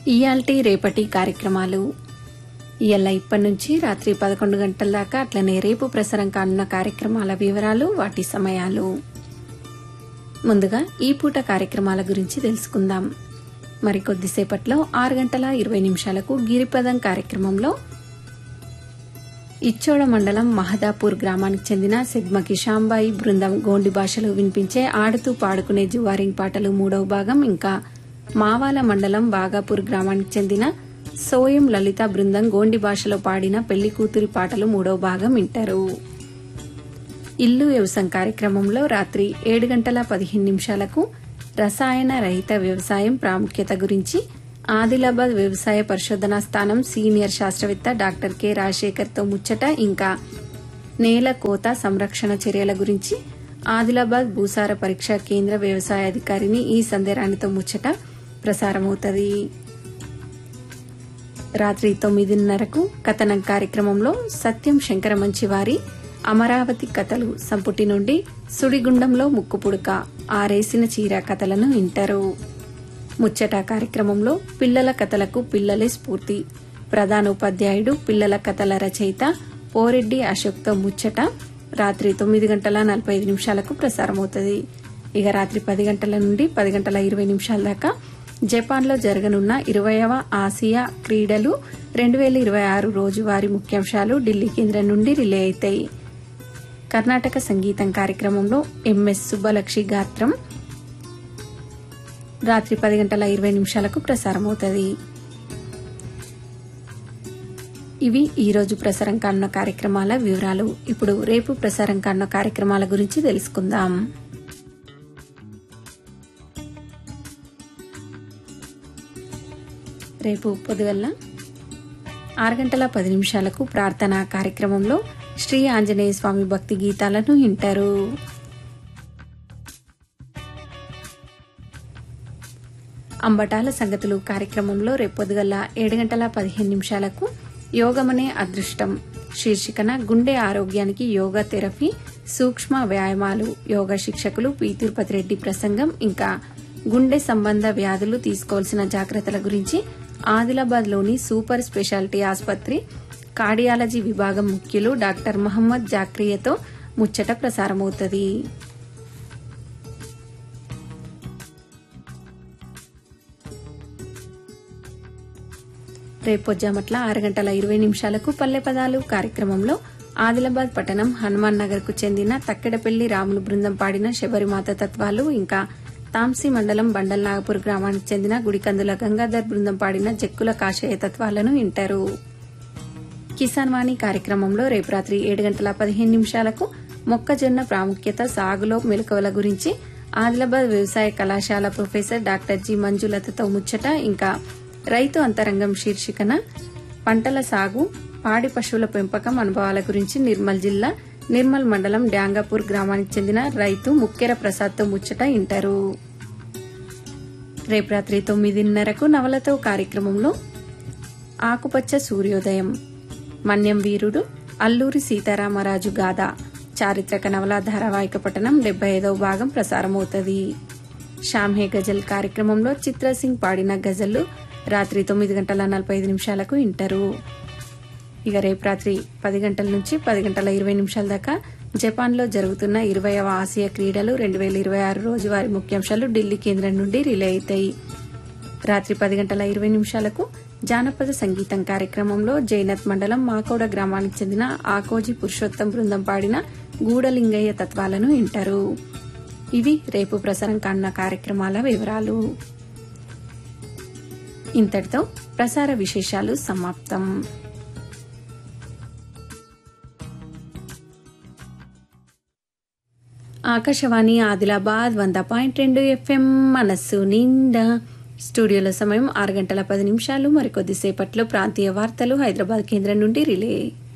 ఇయాల్టి రేపటి కార్యక్రమాలు ఇవాళ ఇప్పటి నుంచి రాత్రి పదకొండు గంటల దాకా అట్లనే రేపు ప్రసారం కానున్న కార్యక్రమాల వివరాలు వాటి సమయాలు ముందుగా ఈ పూట కార్యక్రమాల గురించి తెలుసుకుందాం మరి కొద్దిసేపట్లో ఆరు గంటల ఇరవై నిమిషాలకు గిరిపదం కార్యక్రమంలో ఇచ్చోడ మండలం మహదాపూర్ గ్రామానికి చెందిన సిగ్మకి శాంబాయి బృందం గోండి భాషలో వినిపించే ఆడుతూ పాడుకునే జువారింగ్ పాటలు మూడవ భాగం ఇంకా మావాల మండలం బాగాపూర్ గ్రామానికి చెందిన సోయం లలిత బృందం గోండి భాషలో పాడిన పెళ్లి కూతురి పాటలు మూడవ భాగం వింటారు ఇల్లు వ్యవసాయం కార్యక్రమంలో రాత్రి ఏడు గంటల పదిహేను నిమిషాలకు రసాయన రహిత వ్యవసాయం ప్రాముఖ్యత గురించి ఆదిలాబాద్ వ్యవసాయ పరిశోధనా స్థానం సీనియర్ శాస్త్రవేత్త డాక్టర్ కె రాజశేఖర్తో ముచ్చట ఇంకా నేల కోత సంరక్షణ చర్యల గురించి ఆదిలాబాద్ భూసార పరీక్ష కేంద్ర వ్యవసాయ అధికారిని ఈ సందేరానితో ముచ్చట ప్రసారమవుతుంది రాత్రి తొమ్మిదిన్నరకు కథనం కార్యక్రమంలో సత్యం శంకర మంచివారి అమరావతి కథలు సంపుటి నుండి సుడిగుండంలో ముక్కుపుడుక ఆరేసిన చీర కథలను వింటారు ముచ్చట కార్యక్రమంలో పిల్లల కథలకు పిల్లలే స్ఫూర్తి ప్రధాన ఉపాధ్యాయుడు పిల్లల కథల రచయిత పోరెడ్డి అశోక్తో ముచ్చట రాత్రి తొమ్మిది గంటల నలభై ఐదు నిమిషాలకు ప్రసారమవుతుంది ఇక రాత్రి పది గంటల నుండి పది గంటల ఇరవై నిమిషాల దాకా జపాన్లో జరగనున్న ఇరవయవ ఆసియా క్రీడలు రెండు వేల ఇరవై ఆరు రోజువారీ ముఖ్యాంశాలు ఢిల్లీ కేంద్రం నుండి రిలే అవుతాయి కర్ణాటక సంగీతం కార్యక్రమంలో ఎంఎస్ సుబ్బలక్షి గాత్రం రాత్రి పది గంటల ఇరవై నిమిషాలకు ప్రసారమవుతుంది ఇవి ఈ రోజు ప్రసారం కానున్న కార్యక్రమాల వివరాలు ఇప్పుడు రేపు ప్రసారం కానున్న కార్యక్రమాల గురించి తెలుసుకుందాం రేపు పొద్దుగల్ల ఆరు గంటల పది నిమిషాలకు ప్రార్థనా కార్యక్రమంలో శ్రీ ఆంజనేయ స్వామి భక్తి గీతాలను వింటారు అంబటాల సంగతులు కార్యక్రమంలో రేపొద్దుగల్ల ఏడు గంటల పదిహేను నిమిషాలకు యోగమనే అదృష్టం శీర్షికన గుండె ఆరోగ్యానికి యోగా థెరపీ సూక్ష్మ వ్యాయామాలు యోగా శిక్షకులు పి తిరుపతి రెడ్డి ప్రసంగం ఇంకా గుండె సంబంధ వ్యాధులు తీసుకోవాల్సిన జాగ్రత్తల గురించి ఆదిలాబాద్ లోని సూపర్ స్పెషాలిటీ ఆసుపత్రి కార్డియాలజీ విభాగం ముఖ్యులు డాక్టర్ మహమ్మద్ జాక్రియతో ముచ్చట ప్రసారమవుతుంది రేపొజ్జామట్ల ఆరు గంటల ఇరవై నిమిషాలకు పల్లె పదాలు కార్యక్రమంలో ఆదిలాబాద్ పట్టణం హనుమాన్ నగర్ కు చెందిన తక్కెడపల్లి రాములు బృందం పాడిన శబరిమాత తత్వాలు ఇంకా తాంసీ మండలం బండల్ నాగపూర్ గ్రామానికి చెందిన గుడికందుల గంగాధర్ బృందం పాడిన జక్కుల కాషాయ తత్వాలను వింటారు కిసాన్ వాణి కార్యక్రమంలో రేపు రాత్రి ఏడు గంటల పదిహేను నిమిషాలకు మొక్కజొన్న ప్రాముఖ్యత సాగులో మెలకువల గురించి ఆదిలాబాద్ వ్యవసాయ కళాశాల ప్రొఫెసర్ డాక్టర్ జి మంజులతతో ముచ్చట ఇంకా రైతు అంతరంగం శీర్షికన పంటల సాగు పాడి పశువుల పెంపకం అనుభవాల గురించి నిర్మల్ జిల్లా నిర్మల్ మండలం డ్యాంగాపూర్ గ్రామానికి చెందిన రైతు ముక్కెర ప్రసాద్తో ముచ్చట ఇంటారు రేపు రాత్రి తొమ్మిదిన్నరకు నవలతో కార్యక్రమంలో ఆకుపచ్చ సూర్యోదయం మన్యం వీరుడు అల్లూరి సీతారామరాజు గాథ చారిత్రక నవల ధారావాహిక పఠనం డెబ్బై ఐదవ భాగం ప్రసారమవుతుంది షామ్హే గజల్ కార్యక్రమంలో చిత్రసింగ్ పాడిన గజల్లు రాత్రి తొమ్మిది గంటల నలభై ఐదు నిమిషాలకు వింటారు ఇక రేపు రాత్రి పది గంటల నుంచి పది గంటల ఇరవై నిమిషాల దాకా జపాన్లో జరుగుతున్న ఇరవైవ ఆసియా క్రీడలు రెండు వేల ఇరవై ఆరు రోజువారీ ముఖ్యాంశాలు ఢిల్లీ కేంద్రం నుండి రిలే అవుతాయి రాత్రి పది గంటల ఇరవై నిమిషాలకు జానపద సంగీతం కార్యక్రమంలో జైనత్ మండలం మాకోడ గ్రామానికి చెందిన ఆకోజి పురుషోత్తం బృందం పాడిన గూడలింగయ్య తత్వాలను వింటారు ఇవి రేపు ప్రసారం కానున్న కార్యక్రమాల వివరాలు ఇంతటితో ప్రసార విశేషాలు సమాప్తం ఆకాశవాణి ఆదిలాబాద్ వంద పాయింట్ రెండు ఎఫ్ఎం మనస్సు నిండా స్టూడియోలో సమయం ఆరు గంటల పది నిమిషాలు మరికొద్దిసేపట్లో ప్రాంతీయ వార్తలు హైదరాబాద్ కేంద్రం నుండి రిలే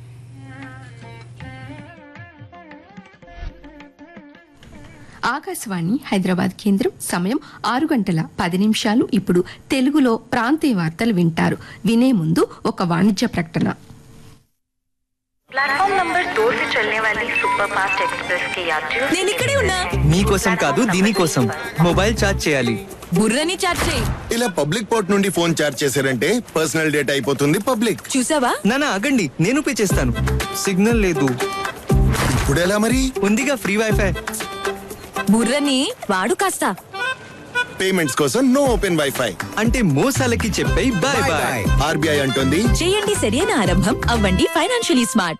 ఆకాశవాణి హైదరాబాద్ కేంద్రం సమయం ఆరు గంటల పది నిమిషాలు ఇప్పుడు తెలుగులో ప్రాంతీయ వార్తలు వింటారు వినే ముందు ఒక వాణిజ్య ప్రకటన प्लेटफॉर्म नंबर दो से चलने वाली सुपर फास्ट एक्सप्रेस के यात्रियों से నేను ఇక్కడే ఉన్నా మీకోసం కాదు దీనికోసం మొబైల్ ఛార్జ్ చేయాలి బుర్రని చాట్ చేయి ఇలా పబ్లిక్ పోర్ట్ నుండి ఫోన్ చార్జ్ చేశారంటే పర్సనల్ డేటా అయిపోతుంది పబ్లిక్ చూసావా నానా ఆగండి నేను పే చేస్తాను సిగ్నల్ లేదు ఇప్పుడు ఎలా మరి ఉందిగా ఫ్రీ వైఫై బుర్రని వాడు కాస్త పేమెంట్స్ కోసం నో ఓపెన్ వైఫై అంటే మోసాలకి చెప్పే బాయ్ బాయ్ ఆర్బీఐ అంటుంది చేయండి సరైన ఆరంభం అవ్వండి ఫైనాన్షియలీ స్మార్ట్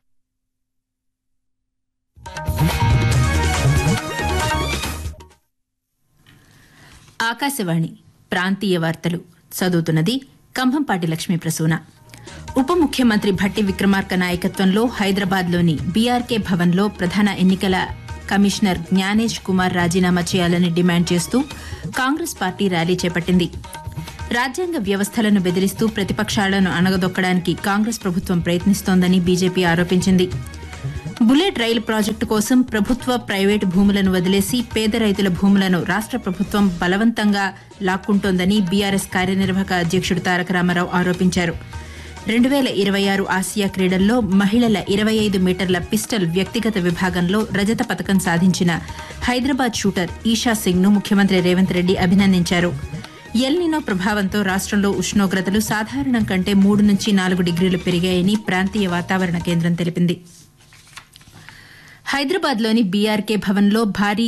ఆకాశవాణి ప్రాంతీయ వార్తలు చదువుతున్నది కంభంపాటి లక్ష్మీ ప్రసూన ఉప ముఖ్యమంత్రి భట్టి విక్రమార్క నాయకత్వంలో హైదరాబాద్లోని బీఆర్కే భవన్లో ప్రధాన ఎన్నికల కమిషనర్ జ్ఞానేష్ కుమార్ రాజీనామా చేయాలని డిమాండ్ చేస్తూ కాంగ్రెస్ పార్టీ ర్యాలీ చేపట్టింది రాజ్యాంగ వ్యవస్థలను బెదిరిస్తూ ప్రతిపక్షాలను అణగదొక్కడానికి కాంగ్రెస్ ప్రభుత్వం ప్రయత్నిస్తోందని బీజేపీ ఆరోపించింది బుల్లెట్ రైలు ప్రాజెక్టు కోసం ప్రభుత్వ ప్రైవేటు భూములను వదిలేసి పేద రైతుల భూములను రాష్ట్ర ప్రభుత్వం బలవంతంగా లాక్కుంటోందని బీఆర్ఎస్ కార్యనిర్వాహక అధ్యక్షుడు తారక రామారావు ఆరోపించారు రెండు వేల ఇరవై ఆరు ఆసియా క్రీడల్లో మహిళల ఇరవై ఐదు మీటర్ల పిస్టల్ వ్యక్తిగత విభాగంలో రజత పథకం సాధించిన హైదరాబాద్ షూటర్ ఈషా సింగ్ ను ముఖ్యమంత్రి రేవంత్ రెడ్డి అభినందించారు ఎల్నినో ప్రభావంతో రాష్ట్రంలో ఉష్ణోగ్రతలు సాధారణం కంటే మూడు నుంచి నాలుగు డిగ్రీలు పెరిగాయని ప్రాంతీయ వాతావరణ కేంద్రం తెలిపింది హైదరాబాద్లోని బీఆర్కే భవన్లో భారీ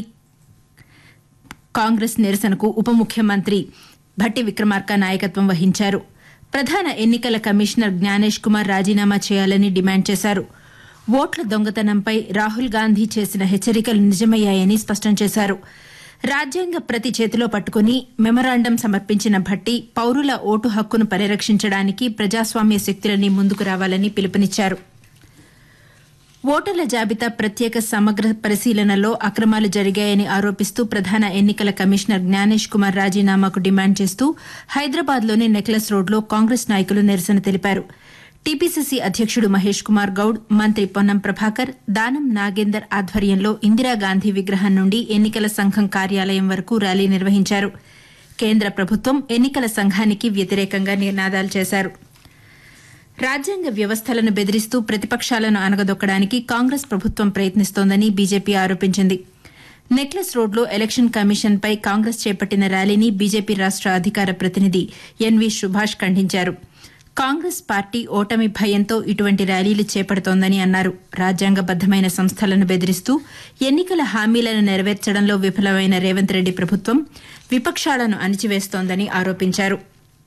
కాంగ్రెస్ నిరసనకు ఉప ముఖ్యమంత్రి భట్టి విక్రమార్క నాయకత్వం వహించారు ప్రధాన ఎన్నికల కమిషనర్ జ్ఞానేష్ కుమార్ రాజీనామా చేయాలని డిమాండ్ చేశారు ఓట్ల దొంగతనంపై రాహుల్ గాంధీ చేసిన హెచ్చరికలు నిజమయ్యాయని స్పష్టం చేశారు రాజ్యాంగ ప్రతి చేతిలో పట్టుకుని మెమరాండం సమర్పించిన భట్టి పౌరుల ఓటు హక్కును పరిరక్షించడానికి ప్రజాస్వామ్య శక్తులని ముందుకు రావాలని పిలుపునిచ్చారు ఓటర్ల జాబితా ప్రత్యేక సమగ్ర పరిశీలనలో అక్రమాలు జరిగాయని ఆరోపిస్తూ ప్రధాన ఎన్నికల కమిషనర్ జ్ఞానేష్ కుమార్ రాజీనామాకు డిమాండ్ చేస్తూ హైదరాబాద్లోని నెక్లెస్ రోడ్లో కాంగ్రెస్ నాయకులు నిరసన తెలిపారు టీపీసీసీ అధ్యక్షుడు మహేష్ కుమార్ గౌడ్ మంత్రి పొన్నం ప్రభాకర్ దానం నాగేందర్ ఆధ్వర్యంలో ఇందిరాగాంధీ విగ్రహం నుండి ఎన్నికల సంఘం కార్యాలయం వరకు ర్యాలీ నిర్వహించారు కేంద్ర ప్రభుత్వం ఎన్నికల సంఘానికి వ్యతిరేకంగా నినాదాలు చేశారు రాజ్యాంగ వ్యవస్థలను బెదిరిస్తూ ప్రతిపక్షాలను అనగదొక్కడానికి కాంగ్రెస్ ప్రభుత్వం ప్రయత్నిస్తోందని బీజేపీ ఆరోపించింది నెక్లెస్ రోడ్లో ఎలక్షన్ కమిషన్పై కాంగ్రెస్ చేపట్టిన ర్యాలీని బీజేపీ రాష్ట అధికార ప్రతినిధి ఎన్వి సుభాష్ ఖండించారు కాంగ్రెస్ పార్టీ ఓటమి భయంతో ఇటువంటి ర్యాలీలు చేపడుతోందని అన్నారు రాజ్యాంగబద్దమైన సంస్థలను బెదిరిస్తూ ఎన్నికల హామీలను నెరవేర్చడంలో విఫలమైన రేవంత్ రెడ్డి ప్రభుత్వం విపక్షాలను అణిచివేస్తోందని ఆరోపించారు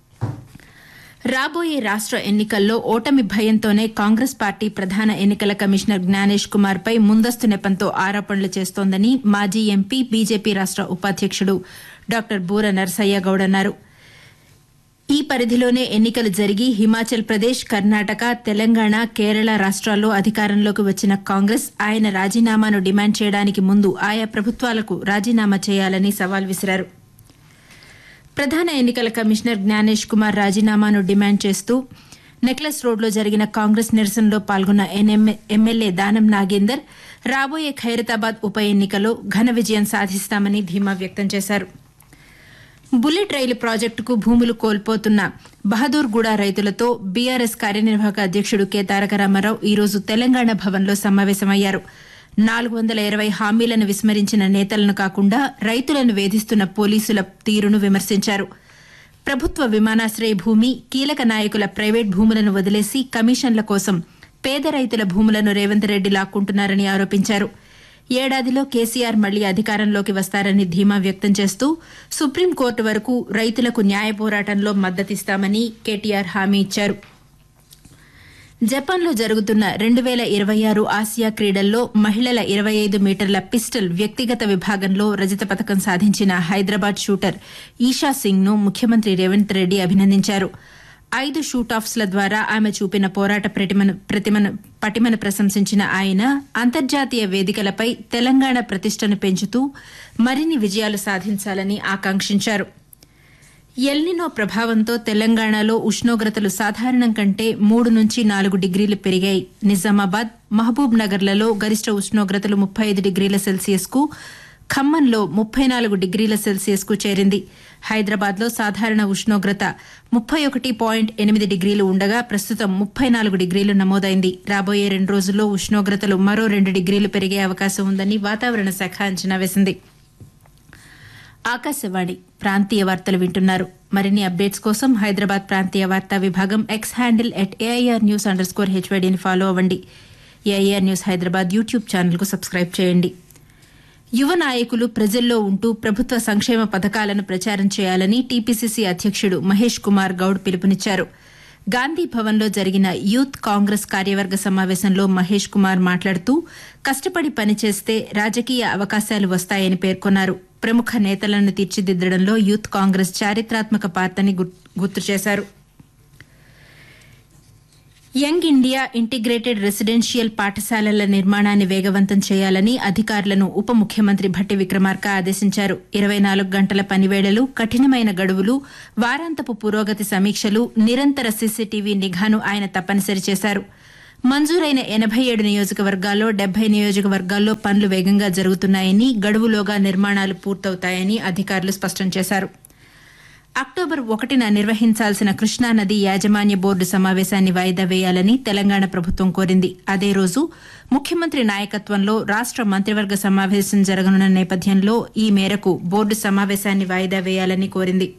రాబోయే రాష్ట ఎన్నికల్లో ఓటమి భయంతోనే కాంగ్రెస్ పార్టీ ప్రధాన ఎన్నికల కమిషనర్ జ్ఞానేష్ కుమార్ పై ముందస్తు నెపంతో ఆరోపణలు చేస్తోందని మాజీ ఎంపీ బీజేపీ రాష్ట ఉపాధ్యక్షుడు డాక్టర్ బూర నరసయ్య గౌడ్ అన్నారు ఈ పరిధిలోనే ఎన్నికలు జరిగి హిమాచల్ ప్రదేశ్ కర్ణాటక తెలంగాణ కేరళ రాష్ట్రాల్లో అధికారంలోకి వచ్చిన కాంగ్రెస్ ఆయన రాజీనామాను డిమాండ్ చేయడానికి ముందు ఆయా ప్రభుత్వాలకు రాజీనామా చేయాలని సవాల్ విసిరారు ప్రధాన ఎన్నికల కమిషనర్ జ్ఞానేష్ కుమార్ రాజీనామాను డిమాండ్ చేస్తూ నెక్లెస్ రోడ్లో జరిగిన కాంగ్రెస్ నిరసనలో పాల్గొన్న ఎన్ఎం- ఎమ్మెల్యే దానం నాగేందర్ రాబోయే ఖైరతాబాద్ ఉప ఎన్నికలో ఘన విజయం సాధిస్తామని ధీమా వ్యక్తం చేశారు బుల్లెట్ రైలు ప్రాజెక్టుకు భూములు కోల్పోతున్న బహదూర్గూడ రైతులతో బీఆర్ఎస్ కార్యనిర్వాహక అధ్యక్షుడు కె తారక రామారావు ఈరోజు తెలంగాణ భవన్లో సమావేశమయ్యారు నాలుగు వందల ఇరవై హామీలను విస్మరించిన నేతలను కాకుండా రైతులను వేధిస్తున్న పోలీసుల తీరును విమర్శించారు ప్రభుత్వ విమానాశ్రయ భూమి కీలక నాయకుల ప్రైవేట్ భూములను వదిలేసి కమిషన్ల కోసం పేద రైతుల భూములను రేవంత్ రెడ్డి లాక్కుంటున్నారని ఆరోపించారు ఏడాదిలో కేసీఆర్ మళ్లీ అధికారంలోకి వస్తారని ధీమా వ్యక్తం చేస్తూ సుప్రీంకోర్టు వరకు రైతులకు న్యాయ పోరాటంలో మద్దతిస్తామని కేటీఆర్ హామీ ఇచ్చారు జపాన్లో జరుగుతున్న రెండు వేల ఇరవై ఆరు ఆసియా క్రీడల్లో మహిళల ఇరవై ఐదు మీటర్ల పిస్టల్ వ్యక్తిగత విభాగంలో రజత పథకం సాధించిన హైదరాబాద్ షూటర్ ఈషా సింగ్ ను ముఖ్యమంత్రి రేవంత్ రెడ్డి అభినందించారు ఐదు షూటాఫ్స్ల ద్వారా ఆమె చూపిన పోరాట ప్రతిమను ప్రతిమను పటిమను ప్రశంసించిన ఆయన అంతర్జాతీయ వేదికలపై తెలంగాణ ప్రతిష్టను పెంచుతూ మరిన్ని విజయాలు సాధించాలని ఆకాంక్షించారు ఎల్నినో ప్రభావంతో తెలంగాణలో ఉష్ణోగ్రతలు సాధారణం కంటే మూడు నుంచి నాలుగు డిగ్రీలు పెరిగాయి నిజామాబాద్ మహబూబ్ నగర్లలో గరిష్ట ఉష్ణోగ్రతలు ముప్పై ఐదు డిగ్రీల సెల్సియస్ కు ఖమ్మంలో ముప్పై నాలుగు డిగ్రీల సెల్సియస్ కు చేరింది హైదరాబాద్లో సాధారణ ఉష్ణోగ్రత ముప్పై ఒకటి పాయింట్ ఎనిమిది డిగ్రీలు ఉండగా ప్రస్తుతం ముప్పై నాలుగు డిగ్రీలు నమోదైంది రాబోయే రెండు రోజుల్లో ఉష్ణోగ్రతలు మరో రెండు డిగ్రీలు పెరిగే అవకాశం ఉందని వాతావరణ శాఖ అంచనా వేసింది ఆకాశవాణి ప్రాంతీయ వార్తలు వింటున్నారు మరిన్ని అప్డేట్స్ కోసం హైదరాబాద్ ప్రాంతీయ వార్తా విభాగం X handle at AIR news underscore హెచ్వైడీని ఫాలో అవ్వండి ఏఐఆర్ న్యూస్ హైదరాబాద్ యూట్యూబ్ ఛానల్కు సబ్స్క్రైబ్ చేయండి యువ నాయకులు ప్రజల్లో ఉంటూ ప్రభుత్వ సంక్షేమ పథకాలను ప్రచారం చేయాలని టీపీసీసీ అధ్యక్షుడు మహేష్ కుమార్ గౌడ్ పిలుపునిచ్చారు గాంధీ భవన్లో జరిగిన యూత్ కాంగ్రెస్ కార్యవర్గ సమావేశంలో మహేష్ కుమార్ మాట్లాడుతూ కష్టపడి పనిచేస్తే రాజకీయ అవకాశాలు వస్తాయని పేర్కొన్నారు ప్రముఖ నేతలను తీర్చిదిద్దడంలో యూత్ కాంగ్రెస్ చారిత్రాత్మక పాత్రని గుర్తు చేశారు యంగ్ ఇండియా ఇంటిగ్రేటెడ్ రెసిడెన్షియల్ పాఠశాలల నిర్మాణాన్ని వేగవంతం చేయాలని అధికారులను ఉప ముఖ్యమంత్రి భట్టి విక్రమార్క ఆదేశించారు ఇరవై నాలుగు గంటల పనివేళలు కఠినమైన గడువులు వారాంతపు పురోగతి సమీక్షలు నిరంతర సీసీటీవీ నిఘాను ఆయన తప్పనిసరి చేశారు మంజూరైన ఎనభై ఏడు నియోజకవర్గాల్లో డెబ్బై నియోజకవర్గాల్లో పనులు వేగంగా జరుగుతున్నాయని గడువులోగా నిర్మాణాలు పూర్తవుతాయని అధికారులు స్పష్టం చేశారు అక్టోబర్ ఒకటిన నిర్వహించాల్సిన కృష్ణానది యాజమాన్య బోర్డు సమావేశాన్ని వాయిదా వేయాలని తెలంగాణ ప్రభుత్వం కోరింది అదే రోజు ముఖ్యమంత్రి నాయకత్వంలో రాష్ట మంత్రివర్గ సమావేశం జరగనున్న నేపథ్యంలో ఈ మేరకు బోర్డు సమావేశాన్ని వాయిదా వేయాలని కోరింది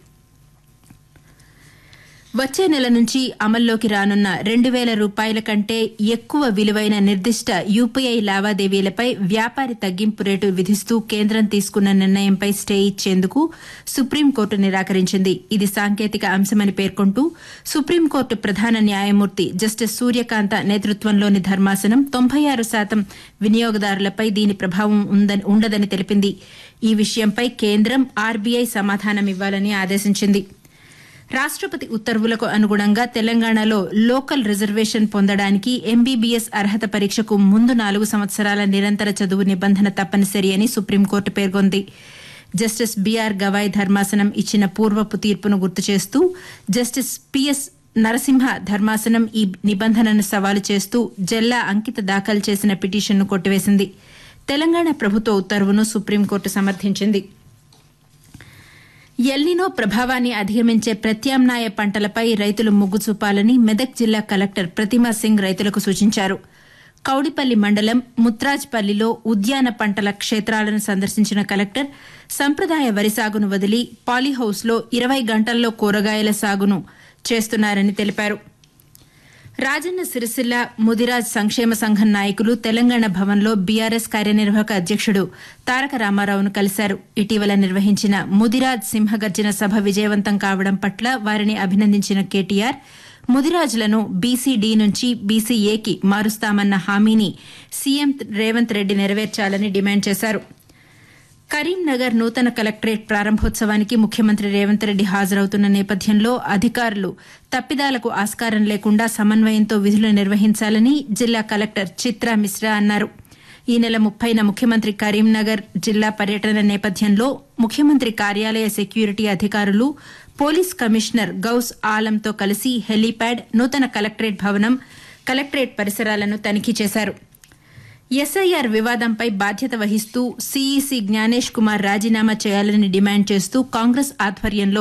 వచ్చే నెల నుంచి అమల్లోకి రానున్న రెండు వేల రూపాయల కంటే ఎక్కువ విలువైన నిర్దిష్ట యూపీఐ లావాదేవీలపై వ్యాపారి తగ్గింపు రేటు విధిస్తూ కేంద్రం తీసుకున్న నిర్ణయంపై స్టే ఇచ్చేందుకు సుప్రీంకోర్టు నిరాకరించింది ఇది సాంకేతిక అంశమని పేర్కొంటూ సుప్రీంకోర్టు ప్రధాన న్యాయమూర్తి జస్టిస్ సూర్యకాంత నేతృత్వంలోని ధర్మాసనం తొంభై ఆరు శాతం వినియోగదారులపై దీని ప్రభావం ఉండదని తెలిపింది ఈ విషయంపై కేంద్రం ఆర్బీఐ సమాధానమివ్వాలని ఆదేశించింది రాష్టపతి ఉత్తర్వులకు అనుగుణంగా తెలంగాణలో లోకల్ రిజర్వేషన్ పొందడానికి ఎంబీబీఎస్ అర్హత పరీక్షకు ముందు నాలుగు సంవత్సరాల నిరంతర చదువు నిబంధన తప్పనిసరి అని సుప్రీంకోర్టు పేర్కొంది జస్టిస్ బీఆర్ గవాయ్ ధర్మాసనం ఇచ్చిన పూర్వపు తీర్పును గుర్తు చేస్తూ జస్టిస్ పిఎస్ నరసింహ ధర్మాసనం ఈ నిబంధనను సవాలు చేస్తూ జల్లా అంకిత దాఖలు చేసిన పిటిషన్ను కొట్టివేసింది తెలంగాణ ప్రభుత్వ ఉత్తర్వును సుప్రీంకోర్టు సమర్థించింది ఎల్నినో ప్రభావాన్ని అధిగమించే ప్రత్యామ్నాయ పంటలపై రైతులు మొగ్గు చూపాలని మెదక్ జిల్లా కలెక్టర్ ప్రతిమా సింగ్ రైతులకు సూచించారు కౌడిపల్లి మండలం ముత్రాజ్పల్లిలో ఉద్యాన పంటల క్షేత్రాలను సందర్శించిన కలెక్టర్ సంప్రదాయ వరి సాగును వదిలి పాలీహౌస్లో ఇరవై గంటల్లో కూరగాయల సాగును చేస్తున్నారని తెలిపారు రాజన్న సిరిసిల్ల ముదిరాజ్ సంక్షేమ సంఘం నాయకులు తెలంగాణ భవన్లో బీఆర్ఎస్ కార్యనిర్వాహక అధ్యక్షుడు తారక రామారావును కలిశారు ఇటీవల నిర్వహించిన ముదిరాజ్ సింహగర్జన సభ విజయవంతం కావడం పట్ల వారిని అభినందించిన కేటీఆర్ ముదిరాజులను బీసీడీ నుంచి బీసీఏకి మారుస్తామన్న హామీని సీఎం రేవంత్ రెడ్డి నెరవేర్చాలని డిమాండ్ చేశారు కరీంనగర్ నూతన కలెక్టరేట్ ప్రారంభోత్సవానికి ముఖ్యమంత్రి రేవంత్ రెడ్డి హాజరవుతున్న నేపథ్యంలో అధికారులు తప్పిదాలకు ఆస్కారం లేకుండా సమన్వయంతో విధులు నిర్వహించాలని జిల్లా కలెక్టర్ చిత్రా మిశ్రా అన్నారు ఈ నెల ముప్పైన ముఖ్యమంత్రి కరీంనగర్ జిల్లా పర్యటన నేపథ్యంలో ముఖ్యమంత్రి కార్యాలయ సెక్యూరిటీ అధికారులు పోలీస్ కమిషనర్ గౌస్ ఆలంతో కలిసి హెలీప్యాడ్ నూతన కలెక్టరేట్ భవనం కలెక్టరేట్ పరిసరాలను తనిఖీ చేశారు ఎస్ఐఆర్ వివాదంపై బాధ్యత వహిస్తూ సీఈసీ జ్ఞానేష్ కుమార్ రాజీనామా చేయాలని డిమాండ్ చేస్తూ కాంగ్రెస్ ఆధ్వర్యంలో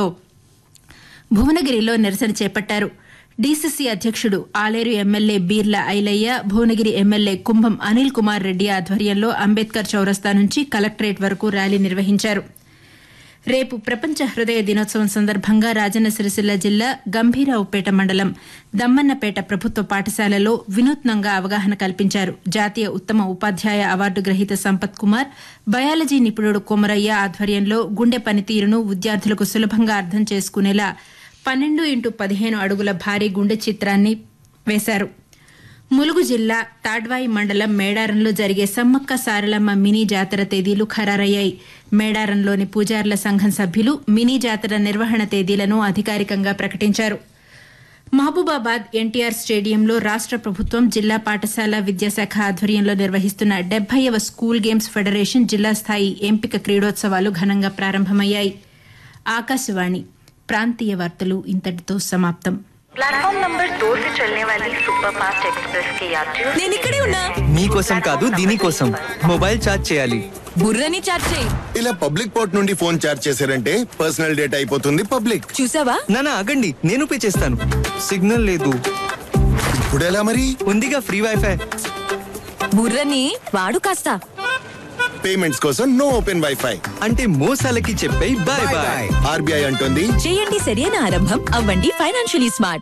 భువనగిరిలో నిరసన చేపట్టారు డీసీసీ అధ్యక్షుడు ఆలేరు ఎమ్మెల్యే బీర్ల ఐలయ్య భువనగిరి ఎమ్మెల్యే కుంభం అనిల్ కుమార్ రెడ్డి ఆధ్వర్యంలో అంబేద్కర్ చౌరస్తా నుంచి కలెక్టరేట్ వరకు ర్యాలీ నిర్వహించారు రేపు ప్రపంచ హృదయ దినోత్సవం సందర్భంగా రాజన్న సిరిసిల్ల జిల్లా గంభీరావుపేట మండలం దమ్మన్నపేట ప్రభుత్వ పాఠశాలలో వినూత్నంగా అవగాహన కల్పించారు జాతీయ ఉత్తమ ఉపాధ్యాయ అవార్డు గ్రహీత సంపత్ కుమార్ బయాలజీ నిపుణుడు కొమరయ్య ఆధ్వర్యంలో గుండె పనితీరును విద్యార్థులకు సులభంగా అర్థం చేసుకునేలా పన్నెండు ఇంటూ పదిహేను అడుగుల భారీ గుండె చిత్రాన్ని వేశారు ములుగు జిల్లా తాడ్వాయి మండలం మేడారంలో జరిగే సమ్మక్క సారలమ్మ మినీ జాతర తేదీలు ఖరారయ్యాయి మేడారంలోని పూజార్ల సంఘం సభ్యులు మినీ జాతర నిర్వహణ తేదీలను అధికారికంగా ప్రకటించారు మహబూబాబాద్ ఎన్టీఆర్ స్టేడియంలో రాష్ట ప్రభుత్వం జిల్లా పాఠశాల విద్యాశాఖ ఆధ్వర్యంలో నిర్వహిస్తున్న డెబ్బైవ స్కూల్ గేమ్స్ ఫెడరేషన్ జిల్లా స్థాయి ఎంపిక క్రీడోత్సవాలు ఘనంగా ప్రారంభమయ్యాయి ఆకాశవాణి ప్రాంతీయ వార్తలు ఇంతటితో సమాప్తం प्लेटफॉर्म नंबर दो से चलने वाली सुपर फास्ट एक्सप्रेस के यात्रियों నేను ఇక్కడే ఉన్నా మీకోసం కాదు దీనికోసం మొబైల్ ఛార్జ్ చేయాలి బుర్రని చాట్ చేయి ఇలా పబ్లిక్ పోర్ట్ నుండి ఫోన్ చార్జ్ చేశారంటే పర్సనల్ డేటా అయిపోతుంది పబ్లిక్ చూసావా నానా ఆగండి నేను పే చేస్తాను సిగ్నల్ లేదు ఇప్పుడు ఎలా మరి ఉందిగా ఫ్రీ వైఫై బుర్రని వాడు కాస్త పేమెంట్స్ కోసం నో ఓపెన్ వైఫై అంటే మోసాలకి చెప్పే బాయ్ బాయ్ ఆర్బీఐ అంటుంది చేయండి సరైన ఆరంభం అవ్వండి ఫైనాన్షియలీ స్మార్ట్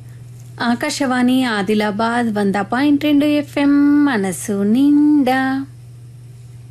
ఆకాశవాణి ఆదిలాబాద్ వంద పాయింట్ రెండు ఎఫ్ఎం మనసు నిండా